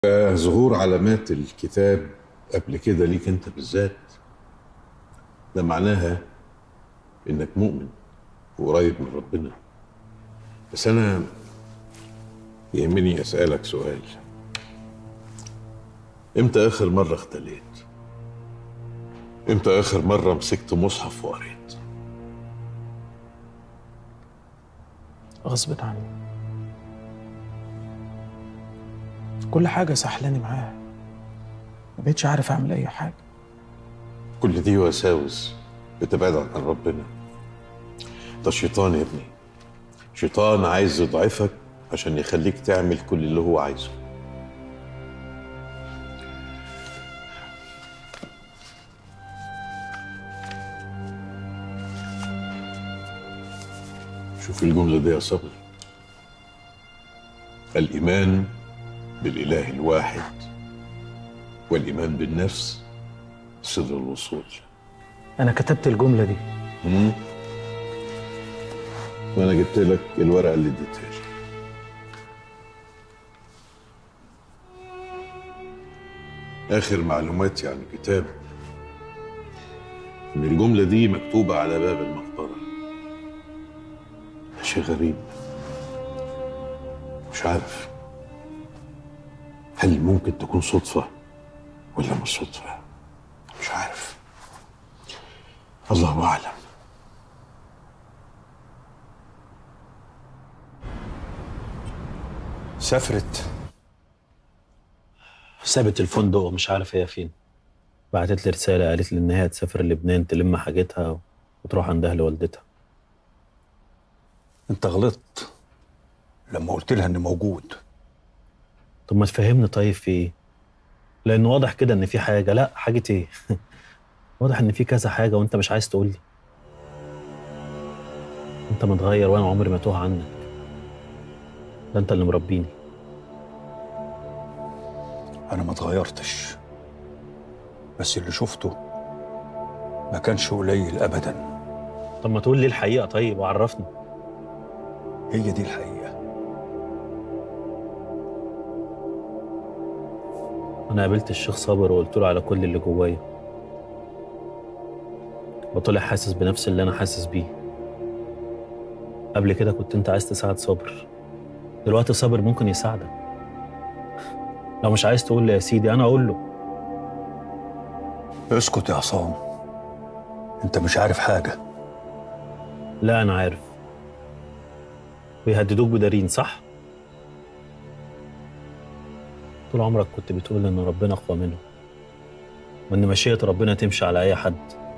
ظهور علامات الكتاب قبل كده ليك انت بالذات ده معناها انك مؤمن وقريب من ربنا بس انا يهمني اسالك سؤال امتى اخر مره اختليت امتى اخر مره مسكت مصحف وقريت غصب عني كل حاجة سحلاني معاها ما بقتش عارف أعمل أي حاجة كل دي وساوس بتبعدك عن ربنا ده الشيطان يا ابني شيطان عايز يضعفك عشان يخليك تعمل كل اللي هو عايزه شوف الجملة دي يا صبر الإيمان بالإله الواحد والإيمان بالنفس سر الوصول أنا كتبت الجملة دي مم. وأنا جبت لك الورقة اللي اديتها لي آخر معلوماتي عن الكتاب إن الجملة دي مكتوبة على باب المقبرة ده شيء غريب مش عارف هل ممكن تكون صدفة ولا مش صدفة مش عارف الله أعلم سافرت سابت الفندق ومش عارف هي فين بعتت لي رسالة قالت لي إن هي تسافر لبنان تلم حاجتها وتروح عندها لوالدتها انت غلطت لما قلت لها اني موجود طب ما تفهمني طيب في إيه؟ لأن واضح كده إن في حاجة لا حاجة إيه؟ واضح إن في كذا حاجة وأنت مش عايز تقول لي أنت متغير وأنا عمري ما توه عنك ده أنت اللي مربيني انا ما اتغيرتش بس اللي شفته ما كانش قليل ابدا طب ما تقول لي الحقيقة طيب وعرفني هي دي الحقيقه أنا قابلت الشيخ صابر وقلت له على كل اللي جوايا وطلع حاسس بنفس اللي أنا حاسس بيه قبل كده كنت أنت عايز تساعد صابر دلوقتي صابر ممكن يساعدك لو مش عايز تقول لي يا سيدي أنا أقول له اسكت يا عصام انت مش عارف حاجه لا أنا عارف ويهددوك بدارين صح؟ طول عمرك كنت بتقول إن ربنا أقوى منه وإن مشيئة ربنا تمشي على أي حد